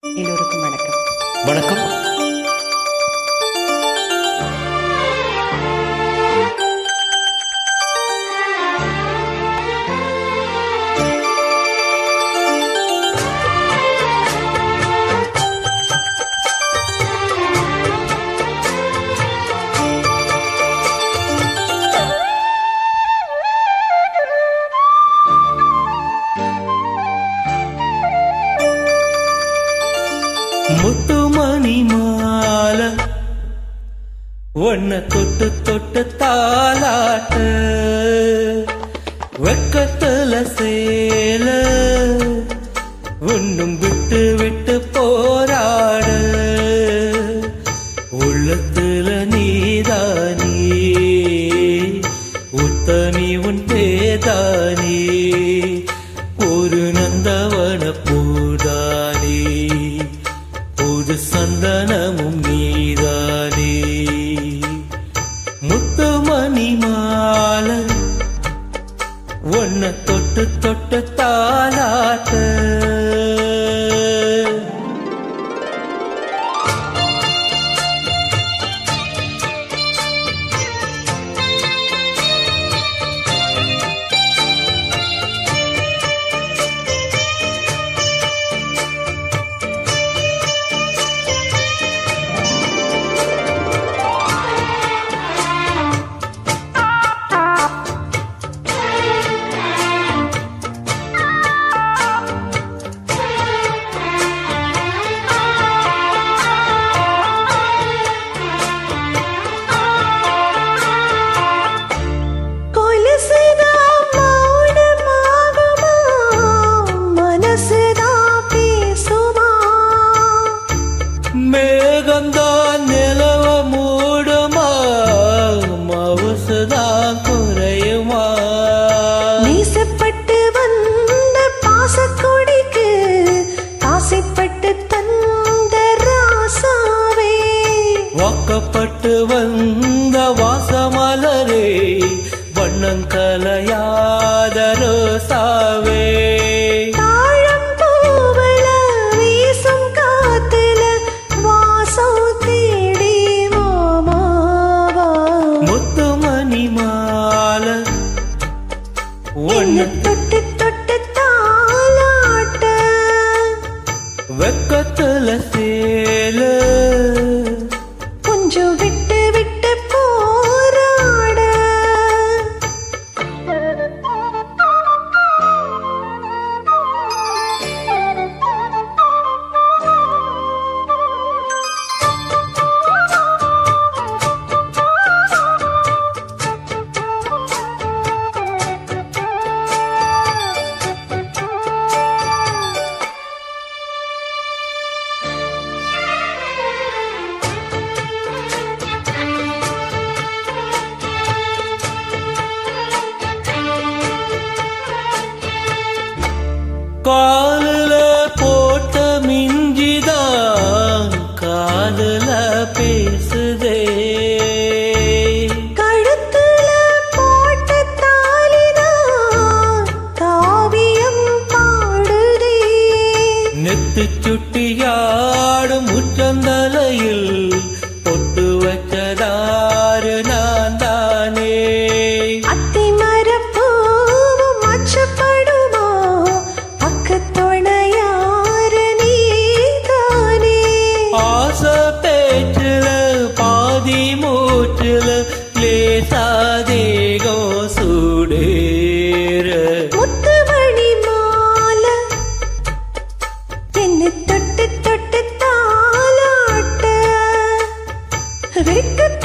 எல்லோருக்கும் வணக்கம் வணக்கம் முத்துமணி மால ஒன்ன தொட்டு தொட்டு தாலாட்ட வெக்கத்துல சேல ஒன்னும் விட்டு விட்டு போராட உள்ளத்துல நீதானே உத்தமி உன் பேதானே ஒரு நந்தவன பூதானே ஒரு சந்தனமும் நீதானே முத்துமணி மாலை ஒன்ன தொட்டு தொட்டு தாலாட்ட கொலுசுதான் மௌனமாகுமா, மனசுதான் பேசுமா? மேகந்தான் நிலவ மூடுமா மவுசுதான் குறையுமா நேசப்பட்டு வந்த பாசக்கொடிக்கு ஆசைப்பட்டு தந்த ராசாவே வாக்கப்பட்டு வந்த வாசமலரே வண்ணங்கலையாத ரோசாவே தாழம்பூவுல வீசும் காத்துல வாசம் தேடி மாமாவா முத்துமணி மாலை என்ன ஒன்னு தொட்டு தொட்டு தாலாட்ட வெக்கத்துல சேல கொஞ்சம் விட்டு விட்டு போராட காலுல போட்ட மிஞ்சிதான் காதுல பேசுதே கழுத்துல போட்ட தாலிதான் காவியம் பாடுதே நெத்து சுட்டியாடும் முற்றந்தலையில் பொட்டு வச்சதாரு நான் தானே அத்திமரப்பூவும் அச்சப்படுமா பக்கத்துணையாரு நீதானே ஆசை பேச்சுல பாதி மூச்சுல லேசாதேகம் சூடேற முத்துமணி மாலை என்ன தொட்டு தொட்டு தாலாட்ட வெட்கத்துல